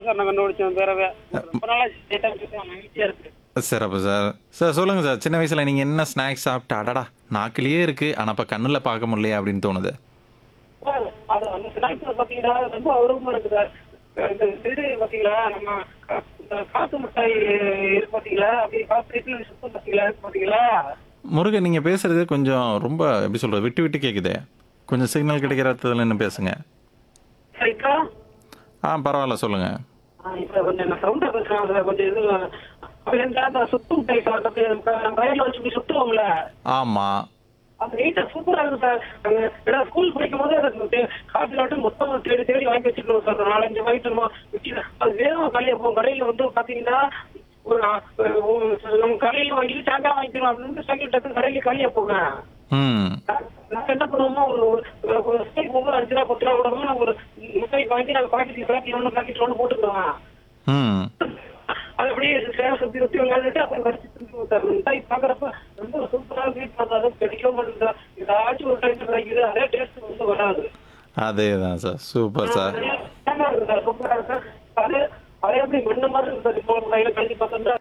Sir நான் கண்டுபிடிச்சேன் பேரவே ரொம்ப நாளா டேட்டா மகிழ்ச்சியா இருக்கு சிறப்பு சார் சார் சொல்லுங்க சார் சின்ன வயசுல நீங்க என்ன ஸ்நாக்ஸ் சாப்பிட்டு அடடா நாக்கிலேயே இருக்கு ஆனா இப்ப கண்ணுல பார்க்க முடியலையே அப்படின்னு தோணுது சார், அது அந்த ஸ்நாக்ஸ்ல பாத்தீங்கன்னா ரொம்ப அருவமா இருக்கு சார் இந்த இது பாத்தீங்களா நம்ம கா- இந்த காசு மிட்டாய் இருக்கு பாத்தீங்களா அப்படி காசு சுத்தம் பாத்தீங்களா இருக்கு பாத்தீங்களா முருகன் நீங்க பேசுறது கொஞ்சம் ரொம்ப எப்படி சொல்றது விட்டு விட்டு கேக்குதே கொஞ்சம் சிக்னல் கிடைக்கிற இடத்துல என்ன பேசுங்க சரிக்கா ஆ பரவாயில்ல சொல்லுங்க ஆ, இப்ப கொஞ்சம் நான் சவுண்டா பேசுறேன் சார் கொஞ்சம் இது அப்ப எனக்கு அந்த சுத்து மிட்டாய் சாப்பிட்டு நம்ம வயல்ல வச்சு இப்படி சுத்துவோம்ல ஆமா அந்த நீட்டா சூப்பரா இருக்கு சார் அங்க ஏன்னா ஸ்கூல் படிக்கும் போது எனக்கு காஃபி நாட்டு மொத்தம் தேடி தேடி வாங்கி வச்சுக்கணும் சார் ஒரு நாலஞ்சு வாங்கிட்டு வருவோம். வச்சு அது வேணும் கடையில போகும் கடையில வந்து பாத்தீங்கன்னா ஒரு நா- ஒரு- நம்ம கடையில வாங்கிட்டு சாயங்காலம் வாங்கிக்கலாம் அப்படின்னு சாயங்காலம் டக்கு கடையில காலியா போங்க ம் நாங்க என்ன பண்ணுவோமோ ஒரு ஒரு- ஒரு ஸ்டேக் போகும்போது அஞ்சு ரூபா பத்து ரூபா விடணும் நாங்க ஒரு மிட்டாய் வாங்கி நாங்க பாக்கெட் பாக்கெட் ஒன்று பாக்கெட் ஒன்று போட்டுக்குவோம் ம் அது அப்படியே சேவை சுத்தி சுத்தி விளையாண்டுட்டு அப்புறம் கடிச்சு திரும்பி சார் மிட்டாய் பாக்குறப்ப ரொம்ப சூப்பரா வீட் பண்ணாலும் கிடைக்க மாட்டேங்குது ஏதாச்சும் ஒரு டைம் கிடைக்குது அதே டேஸ்ட் வந்து வராது அதே தான் சார் சூப்பர் சார் நல்லா இருக்கு சார் சூப்பரா இருக்கு சார் அதே அதே எப்படி மண்ணு மாதிரி இருக்கு சார் இப்போ கையில கழிச்சு பார்த்தா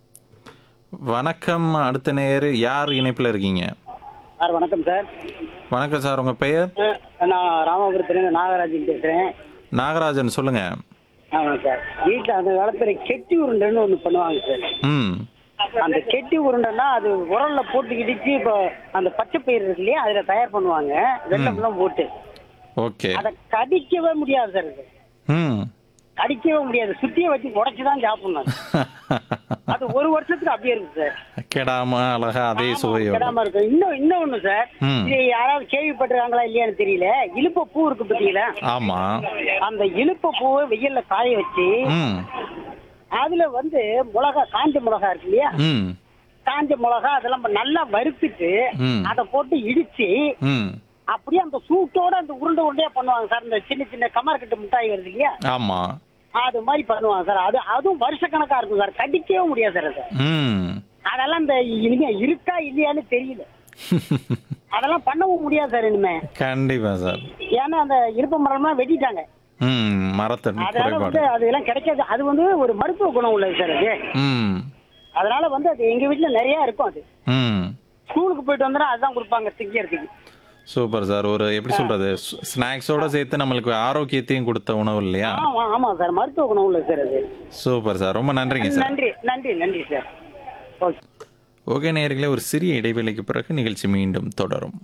வணக்கம் அடுத்த நேர் யார் இணைப்புல இருக்கீங்க சார் வணக்கம் சார் வணக்கம் சார் உங்க பெயர் அஹ் நான் ராமபுரத்துலேருந்து நாகராஜன் பேசுகிறேன் நாகராஜன் சொல்லுங்க ஆமாம் சார் வீட்டில் அந்த காலத்தில் கெட்டி உருண்டைன்னு ஒன்று பண்ணுவாங்க சார் ம் அந்த கெட்டி உருண்டைன்னா அது உரல்ல போட்டு இடிச்சு இப்போ அந்த பச்சை பயிர் இருக்கு இல்லையா அதில் தயார் பண்ணுவாங்க வெள்ளம்லாம் போட்டு ஓகே அதை கடிக்கவே முடியாது சார் இது ம் கடிக்கவே முடியாது சுத்தியை வச்சு உடச்சி தான் சாப்பிடணும் அது ஒரு வருஷத்துக்கு அப்படியே இருக்கு சார் கெடாம அழகா அதே சுவையோட கிடாம இருக்கு இன்னும் இன்னொன்னு சார் ம். இது யாராவது கேள்விப்பட்டிருக்காங்களா இல்லையான்னு தெரியல இழுப்ப பூ இருக்கு பார்த்தீங்களா ஆமா அந்த இழுப்ப பூவை வெயில்ல காய வச்சு ம் அதுல வந்து மிளகா காஞ்ச மிளகா இருக்கு இல்லையா ம் காஞ்ச மிளகா அதெல்லாம் நல்லா வறுத்துட்டு ம். அதை போட்டு இடிச்சு ம் அப்படியே அந்த சூட்டோட அந்த உருண்டை உருண்டையா பண்ணுவாங்க சார் இந்த சின்ன சின்ன கமர்கட்டு மிட்டாய் வருது இல்லையா ஆமா அது மாதிரி பண்ணுவாங்க சார் அது அதுவும் வருஷக்கணக்கா இருக்கும் சார் கடிக்கவே முடியாது சார் அது ம் அதெல்லாம் இந்த இனிமே இருக்கா இல்லையான்னு தெரியல அதெல்லாம் பண்ணவும் முடியாது சார் இனிமே கண்டிப்பா சார் ஏன்னா அந்த இருப்ப மரம்லாம் வெட்டிட்டாங்க ம் மரத்தன் அதனால குறைபாடு வந்து அதெல்லாம் கிடைக்காது அது வந்து ஒரு மருத்துவ குணம் உள்ளது சார் அது ம் அதனால வந்து அது எங்க வீட்டுல நிறைய இருக்கும் அது ம் ஸ்கூலுக்கு போயிட்டு வந்தா அதுதான் கொடுப்பாங்க திங்கிறதுக்கு சூப்பர் சார் ஒரு எப்படி சொல்றது ஸ்நாக்ஸோட சேர்த்து நம்மளுக்கு ஆரோக்கியத்தையும் கொடுத்த உணவு இல்லையா ஆமா ஆமா சார் மருத்துவ குணம் உள்ளது சார் அது சூப்பர் சார் ரொம்ப நன்றிங்க சார் நன்றி நன்றி நன்றி சார் ஓகே ஓகே நேயர்களே ஒரு சிறிய இடைவேளைக்கு பிறகு நிகழ்ச்சி மீண்டும் தொடரும்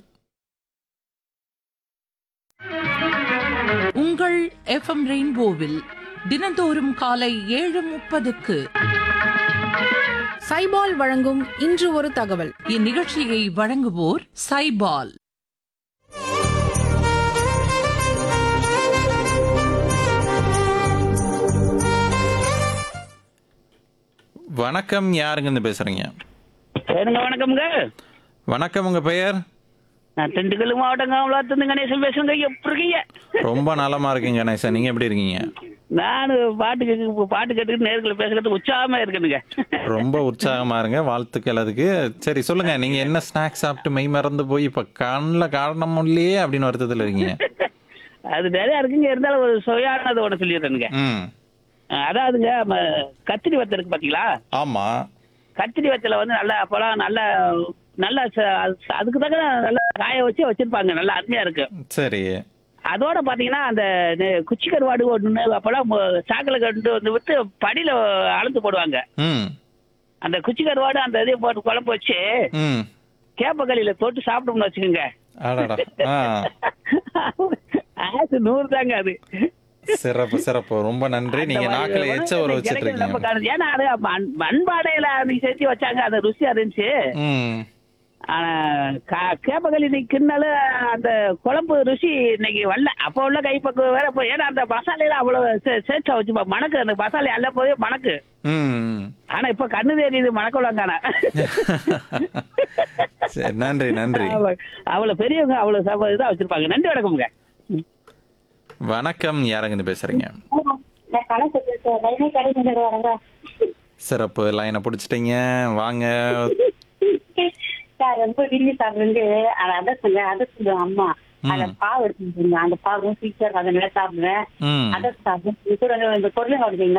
உங்கள் எஃப்எம் ரெயின்போவில் தினந்தோறும் காலை ஏழு முப்பதுக்கு சைபால் வழங்கும் இன்று ஒரு தகவல் இந்நிகழ்ச்சியை வழங்குவோர் சைபால் வணக்கம் யாருங்க இருந்து பேசுறீங்க சரிங்க வணக்கம்ங்க வணக்கம் உங்க பெயர் நான் திண்டுக்கல் மாவட்டம் காமலாத்திருந்து கணேசன் பேசுறேங்க எப்படி இருக்கீங்க ரொம்ப நலமா இருக்கீங்க கணேசன் நீங்க எப்படி இருக்கீங்க நான் பாட்டு கேட்க பாட்டு கேட்டுக்கிட்டு நேர்களை பேசுறது உற்சாகமா இருக்கணுங்க ரொம்ப உற்சாகமா இருங்க வாழ்த்துக்கள் அதுக்கு சரி சொல்லுங்க நீங்க என்ன ஸ்நாக்ஸ் சாப்பிட்டு மெய் மறந்து போய் இப்ப கண்ணில் காரணம் இல்லையே அப்படின்னு வருத்தத்தில் இருக்கீங்க அது நிறைய இருக்குங்க இருந்தாலும் ஒரு சுவையானது ஒன்று சொல்லிடுறேனுங்க ம் அதாவதுங்க ம, கத்திரி வத்தல் இருக்கு பாத்தீங்களா ஆமா கத்திரி வத்தல வந்து நல்லா அப்பெல்லாம் நல்லா நல்லா ச- அது- அதுக்கு தக்க நல்லா காய வச்சு வச்சிருப்பாங்க நல்லா அருமையா இருக்கு சரி அதோட பாத்தீங்கன்னா அந்த நெ- குச்சி கருவாடு ஒன்று அப்பெல்லாம் மு- சாக்கில கண்டு வந்து விட்டு படியில அளந்து போடுவாங்க ம் அந்த குச்சி கருவாடு அந்த இதையும் போட்டு குழம்பு வச்சு ம் கேப்பக்களியில தொட்டு சாப்பிட்டோம்னு வச்சுக்கோங்க அடடா ஆ ஆசு நூறு தாங்க அது சிறப்பு சிறப்பு ரொம்ப நன்றி நீங்க நாக்கில எச்ச ஊற வச்சிட்டு கிடைக்கிறது நம்ம இருக்கீங்க காரணம். ஏன்னா அது மண்- மண்பானையில அன்னைக்கு செஞ்சு வச்சாங்க அது ருசியா இருந்துச்சு ம் ஆனா கா- கேப்பகளி இன்னைக்கு கிண்ணாலும் அந்த குழம்பு ருசி இன்னைக்கு வரல அப்போ உள்ள கைப்பக்குவம் வேற இப்போ ஏன்னா அந்த மசாலையில அவ்வளவு சே- சேர்த்தா வச்சுப்பா மணக்கு அந்த மசாலை அல்ல போதே மணக்கு ம் ஆனா இப்ப கண்ணு தெரியுது மணக்கலாம் காண சரி நன்றி நன்றி அவ்வளவு பெரியவங்க அவ்வளவு சப- இதா வச்சிருப்பாங்க நன்றி வணக்கம்ங்க வணக்கம் யாருங்க இருந்து பேசுறீங்க நான் கணக்கு பேசுறேன் லைனே கிடைக்கிறது வரங்க சிறப்பு லைனை பிடிச்சிட்டீங்க வாங்க சார் ரொம்ப விரும்பி சாப்பிடுறது அதை அதை சொல்ல அதை சொல்லுவேன் அம்மா அந்த பாவு எடுத்துங்க அந்த பாவு சீக்கிரம் அதை நல்லா சாப்பிடுவேன் ம் அதை சாப்பிடுவேன் இது கூட இந்த பொருளை வருவீங்க